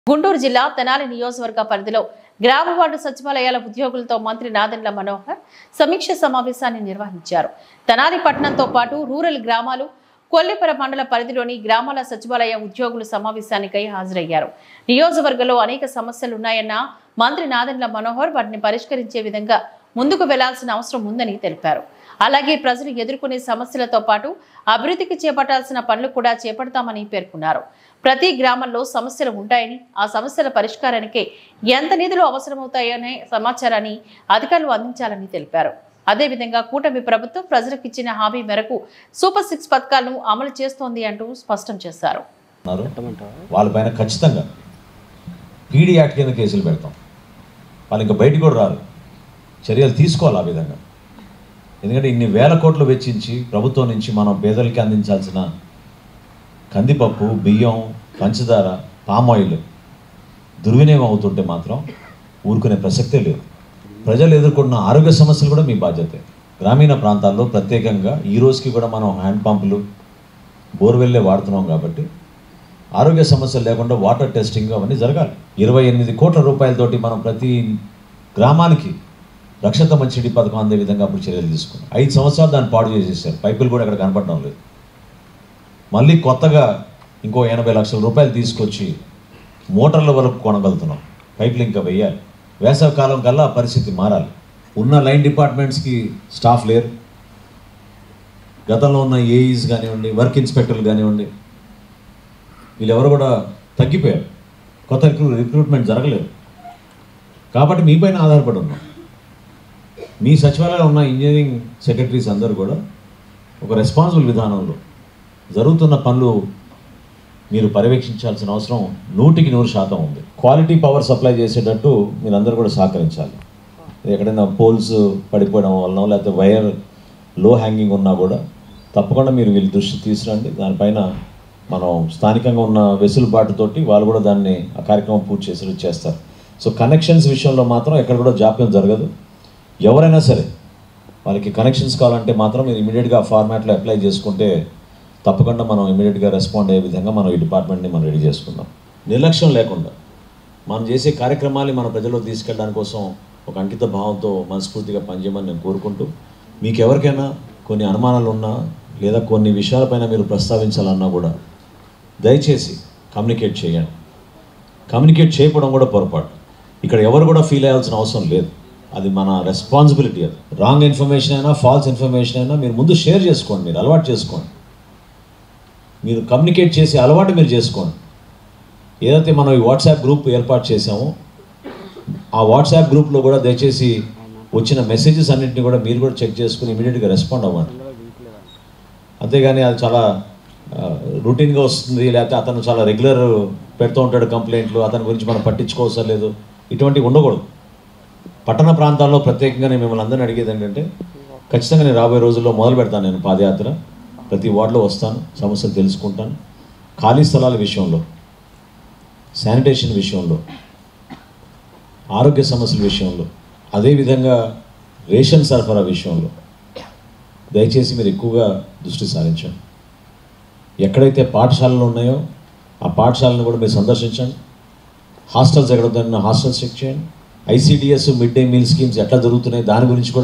గుంటూరు జిల్లా తెనాలి నియోజకవర్గ పరిధిలో గ్రామ వార్డు సచివాలయాల ఉద్యోగులతో మంత్రి నాదెండ్ల మనోహర్ సమీక్ష సమావేశాన్ని నిర్వహించారు తెనాలి పట్టణంతో పాటు రూరల్ గ్రామాలు కొల్లిపర మండల పరిధిలోని గ్రామాల సచివాలయ ఉద్యోగులు సమావేశానికై హాజరయ్యారు నియోజకవర్గంలో అనేక సమస్యలు ఉన్నాయన్న మంత్రి నాదెండ్ల మనోహర్ వాటిని పరిష్కరించే విధంగా ముందుకు వెళ్లాల్సిన అవసరం ఉందని తెలిపారు అలాగే ప్రజలు ఎదుర్కొనే సమస్యలతో పాటు అభివృద్ధికి చేపట్టాల్సిన పనులు కూడా చేపడతామని పేర్కొన్నారు ప్రతి గ్రామంలో సమస్యలు ఉంటాయని ఆ సమస్యల పరిష్కారానికి ఎంత నిధులు అవసరమవుతాయనే సమాచారాన్ని అధికారులు అందించాలని తెలిపారు అదేవిధంగా కూటమి ప్రభుత్వం ప్రజలకు ఇచ్చిన హామీ మేరకు సూపర్ సిక్స్ పథకాలను అమలు చేస్తోంది అంటూ స్పష్టం చేశారు ఉన్నారు వాళ్ళపైన ఖచ్చితంగా పీడీ యాక్ట్ కింద కేసులు పెడతాం వాళ్ళు ఇంకా బయటికి కూడా రారు చర్యలు తీసుకోవాలి ఆ విధంగా ఎందుకంటే ఇన్ని వేల కోట్లు వెచ్చించి ప్రభుత్వం నుంచి మనం పేదలకి అందించాల్సిన కందిపప్పు బియ్యం పంచదార పామాయిల్ దుర్వినియోగం అవుతుంటే మాత్రం ఊరుకునే ప్రసక్తే లేదు ప్రజలు ఎదుర్కొన్న ఆరోగ్య సమస్యలు కూడా మీ బాధ్యతే గ్రామీణ ప్రాంతాల్లో ప్రత్యేకంగా ఈ రోజుకి కూడా మనం హ్యాండ్ పంపులు బోర్వెల్లే వాడుతున్నాం కాబట్టి ఆరోగ్య సమస్యలు లేకుండా వాటర్ టెస్టింగ్ అవన్నీ జరగాలి ఇరవై ఎనిమిది కోట్ల రూపాయలతోటి మనం ప్రతి గ్రామానికి రక్షత మంచిడి పథకం అందే విధంగా అప్పుడు చర్యలు తీసుకున్నాం ఐదు సంవత్సరాలు దాన్ని పాడు చేసేసారు పైపులు కూడా ఇక్కడ కనపడడం లేదు మళ్ళీ కొత్తగా ఇంకో ఎనభై లక్షల రూపాయలు తీసుకొచ్చి మోటార్ల వరకు కొనగలుగుతున్నాం పైపులు ఇంకా వెయ్యాలి వేసవి కాలం కల్లా ఆ పరిస్థితి మారాలి ఉన్న లైన్ డిపార్ట్మెంట్స్కి స్టాఫ్ లేరు గతంలో ఉన్న ఏఈస్ కానివ్వండి వర్క్ ఇన్స్పెక్టర్లు కానివ్వండి వీళ్ళెవరు కూడా తగ్గిపోయారు కొత్త రిక్రూ రిక్రూట్మెంట్ జరగలేదు కాబట్టి మీపైన ఆధారపడి ఉన్నాం మీ సచివాలయంలో ఉన్న ఇంజనీరింగ్ సెక్రటరీస్ అందరూ కూడా ఒక రెస్పాన్సిబుల్ విధానంలో జరుగుతున్న పనులు మీరు పర్యవేక్షించాల్సిన అవసరం నూటికి నూరు శాతం ఉంది క్వాలిటీ పవర్ సప్లై చేసేటట్టు మీరందరూ కూడా సహకరించాలి ఎక్కడైనా పోల్స్ పడిపోవడం వలన లేకపోతే వైర్ లో హ్యాంగింగ్ ఉన్నా కూడా తప్పకుండా మీరు వీళ్ళ దృష్టి తీసుకురండి దానిపైన మనం స్థానికంగా ఉన్న వెసులుబాటుతోటి వాళ్ళు కూడా దాన్ని ఆ కార్యక్రమం పూర్తి చేసేట్టు చేస్తారు సో కనెక్షన్స్ విషయంలో మాత్రం ఎక్కడ కూడా జాప్యం జరగదు ఎవరైనా సరే వాళ్ళకి కనెక్షన్స్ కావాలంటే మాత్రం మీరు ఇమీడియట్గా ఆ ఫార్మాట్లో అప్లై చేసుకుంటే తప్పకుండా మనం ఇమీడియట్గా రెస్పాండ్ అయ్యే విధంగా మనం ఈ డిపార్ట్మెంట్ని మనం రెడీ చేసుకుందాం నిర్లక్ష్యం లేకుండా మనం చేసే కార్యక్రమాన్ని మన ప్రజల్లోకి తీసుకెళ్ళడానికి కోసం ఒక అంకిత భావంతో మనస్ఫూర్తిగా పనిచేయమని నేను కోరుకుంటూ మీకు ఎవరికైనా కొన్ని అనుమానాలు ఉన్నా లేదా కొన్ని విషయాలపైన మీరు ప్రస్తావించాలన్నా కూడా దయచేసి కమ్యూనికేట్ చేయండి కమ్యూనికేట్ చేయకపోవడం కూడా పొరపాటు ఇక్కడ ఎవరు కూడా ఫీల్ అయ్యాల్సిన అవసరం లేదు అది మన రెస్పాన్సిబిలిటీ అది రాంగ్ ఇన్ఫర్మేషన్ అయినా ఫాల్స్ ఇన్ఫర్మేషన్ అయినా మీరు ముందు షేర్ చేసుకోండి మీరు అలవాటు చేసుకోండి మీరు కమ్యూనికేట్ చేసే అలవాటు మీరు చేసుకోండి ఏదైతే మనం ఈ వాట్సాప్ గ్రూప్ ఏర్పాటు చేసామో ఆ వాట్సాప్ గ్రూప్లో కూడా దయచేసి వచ్చిన మెసేజెస్ అన్నింటినీ కూడా మీరు కూడా చెక్ చేసుకుని ఇమీడియట్గా రెస్పాండ్ అవ్వండి అంతేగాని అది చాలా రొటీన్గా వస్తుంది లేకపోతే అతను చాలా రెగ్యులర్ పెడుతూ ఉంటాడు కంప్లైంట్లు అతని గురించి మనం పట్టించుకోవసరం లేదు ఇటువంటివి ఉండకూడదు పట్టణ ప్రాంతాల్లో ప్రత్యేకంగా నేను మిమ్మల్ని అందరిని అడిగేది ఏంటంటే ఖచ్చితంగా నేను రాబోయే రోజుల్లో మొదలు పెడతాను నేను పాదయాత్ర ప్రతి వార్డులో వస్తాను సమస్యలు తెలుసుకుంటాను ఖాళీ స్థలాల విషయంలో శానిటేషన్ విషయంలో ఆరోగ్య సమస్యల విషయంలో అదేవిధంగా రేషన్ సరఫరా విషయంలో దయచేసి మీరు ఎక్కువగా దృష్టి సారించండి ఎక్కడైతే పాఠశాలలు ఉన్నాయో ఆ పాఠశాలను కూడా మీరు సందర్శించండి హాస్టల్స్ ఎక్కడ ఉందో హాస్టల్స్ చెక్ చేయండి ICDS mid day meal schemes ఎట్లా జరుగుతున్నాయి దాని గురించి కూడా